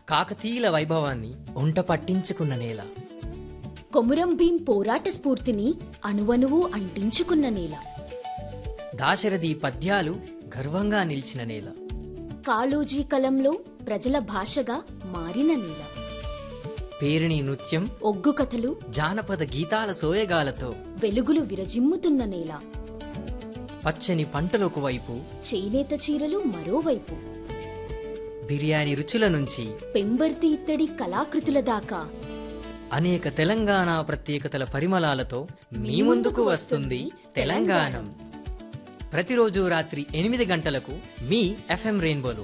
కాకతీయుల వైభవాన్ని ఒంట పట్టించుకున్న నేల కొమురం భీం పోరాట స్ఫూర్తిని అణువణువు అంటించుకున్న నేల దాశరథి పద్యాలు గర్వంగా నిలిచిన నేల కాళోజీ కలంలో ప్రజల భాషగా మారిన నేల పేరిణి నృత్యం ఒగ్గు కథలు జానపద గీతాల సోయగాలతో వెలుగులు విరజిమ్ముతున్న నేల పచ్చని పంటలకు వైపు చేనేత చీరలు మరోవైపు బిర్యానీ రుచుల నుంచి పెంబర్తి ఇత్తడి కళాకృతుల దాకా అనేక తెలంగాణ ప్రత్యేకతల పరిమళాలతో మీ ముందుకు వస్తుంది తెలంగాణం ప్రతిరోజు రాత్రి ఎనిమిది గంటలకు మీ ఎఫ్ఎం రెయిన్బోలో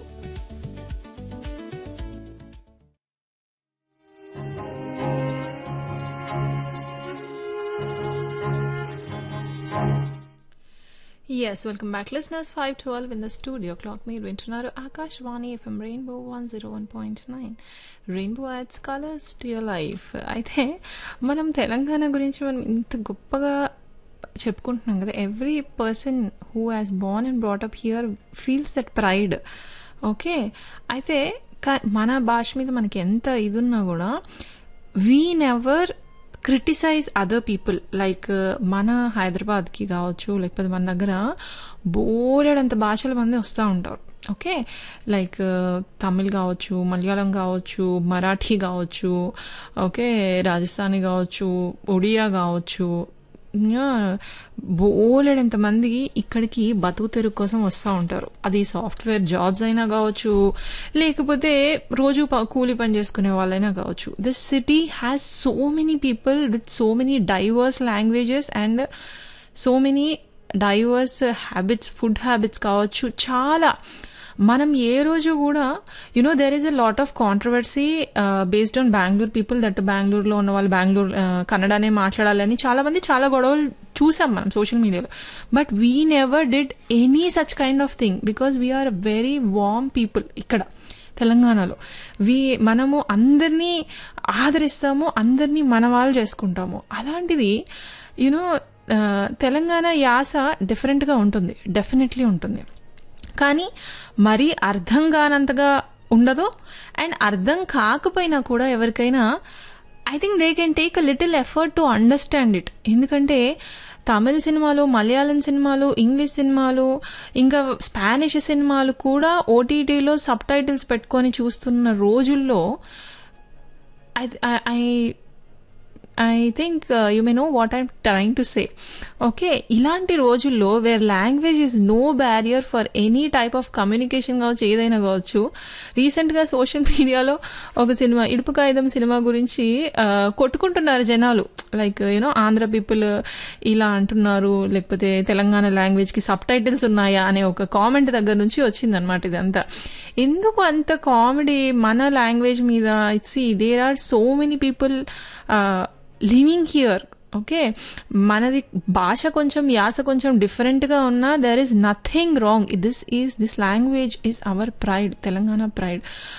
Yes, welcome back, listeners. 512 in the studio. Clock మీరు వింటున్నారు Akashvani FM Rainbow one zero one point nine Rainbow ads colours to your life అయితే మనం తెలంగాణ గురించి మనం ఇంత గొప్పగా చెప్పుకుంటున్నాం కదా every person who has born and brought up here feels that pride okay అయితే కా- మన భాష మీద మనకి ఎంత ఇది ఉన్నా కూడా we never criticize other people like మన హైదరాబాద్కి కావచ్చు లేకపోతే మన దగ్గర బోలెడంత భాషల మంది వస్తూ ఉంటారు ఓకే లైక్ తమిళ్ కావచ్చు మలయాళం కావచ్చు మరాఠీ కావచ్చు ఓకే రాజస్థానీ కావచ్చు ఒడియా కావచ్చు బోలెడంత మంది ఇక్కడికి బతుకు తెరుగు కోసం వస్తూ ఉంటారు అది సాఫ్ట్వేర్ జాబ్స్ అయినా కావచ్చు లేకపోతే రోజు ప- కూలి పని చేసుకునే వాళ్ళైనా కావచ్చు this city has so many people with so many diverse languages and so many diverse habits food habits కావచ్చు చాలా మనం ఏ రోజు కూడా you know there is a lot of controversy based on Bengaluru people that బెంగళూరులో ఉన్న వాళ్ళు బెంగళూరు కన్నడనే మాట్లాడాలని చాలా మంది చాలా గొడవలు చూసాం మనం సోషల్ మీడియాలో but we never did any such kind of thing because we are very warm people ఇక్కడ తెలంగాణలో వీ మనము అందరినీ ఆదరిస్తాము అందరినీ మన వాళ్ళు చేసుకుంటాము అలాంటిది యూనో తెలంగాణ యాస డిఫరెంట్గా ఉంటుంది డెఫినెట్లీ ఉంటుంది కానీ మరీ అర్థం కానంతగా ఉండదు అండ్ అర్థం కాకపోయినా కూడా ఎవరికైనా I think they can take a little effort to understand it ఎందుకంటే తమిళ సినిమాలు మలయాళం సినిమాలు ఇంగ్లీష్ సినిమాలు ఇంకా స్పానిష్ సినిమాలు కూడా ఓటీటీలో సబ్ టైటిల్స్ పెట్టుకొని చూస్తున్న రోజుల్లో I I I think you may know what I'm trying to say okay ఇలాంటి రోజుల్లో where language is no barrier for any type of communication కావచ్చు ఏదైనా కావచ్చు రీసెంట్గా సోషల్ మీడియాలో ఒక సినిమా ఇడుపు కాగితం సినిమా గురించి ఆ, కొట్టుకుంటున్నారు జనాలు లైక్ యూనో ఆంధ్ర పీపుల్ ఇలా అంటున్నారు లేకపోతే తెలంగాణ లాంగ్వేజ్కి సబ్ టైటిల్స్ ఉన్నాయా అనే ఒక కామెంట్ దగ్గర నుంచి వచ్చిందనమాట ఇదంతా ఎందుకు అంత కామెడీ మన లాంగ్వేజ్ మీద it's there are so many people living here okay మనది భాష కొంచెం యాస కొంచెం డిఫరెంట్గా ఉన్నా there is nothing wrong this is this language is our pride Telangana pride